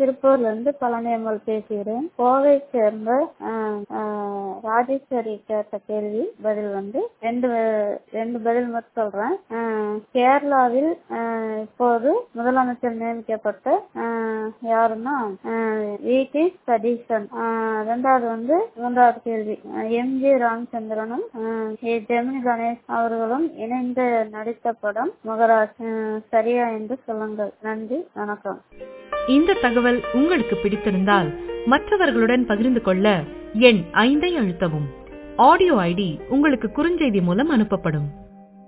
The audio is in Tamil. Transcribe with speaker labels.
Speaker 1: திருப்பூர்ல இருந்து பழனியம்மாள் பேசுகிறேன் கோவை சேர்ந்த ஆஹ், ஆஹ், ராஜேஸ்வரி கேட்ட கேள்வி பதில் வந்து ரெண்டு ரெண்டு பதில் மட்டும் சொல்றேன் ஆஹ், கேரளாவில் ஆஹ், இப்போது முதலமைச்சர் நியமிக்கப்பட்ட ஆஹ், யாருன்னா விடி சதீஷன் ஆஹ், ரெண்டாவது வந்து மூன்றாவது கேள்வி எம் ஜி ராமச்சந்திரனும் ஆஹ், ஏ. ஜெமினி கணேஷ் அவர்களும் இணைந்து நடித்த படம் மகராஜ் ஆஹ், சரியா என்று சொல்லுங்கள் நன்றி வணக்கம்
Speaker 2: இந்த தகவல் உங்களுக்கு பிடித்திருந்தால் மற்றவர்களுடன் பகிர்ந்து கொள்ள எண் ஐந்தை அழுத்தவும் ஆடியோ ஐடி உங்களுக்கு குறுஞ்செய்தி மூலம் அனுப்பப்படும்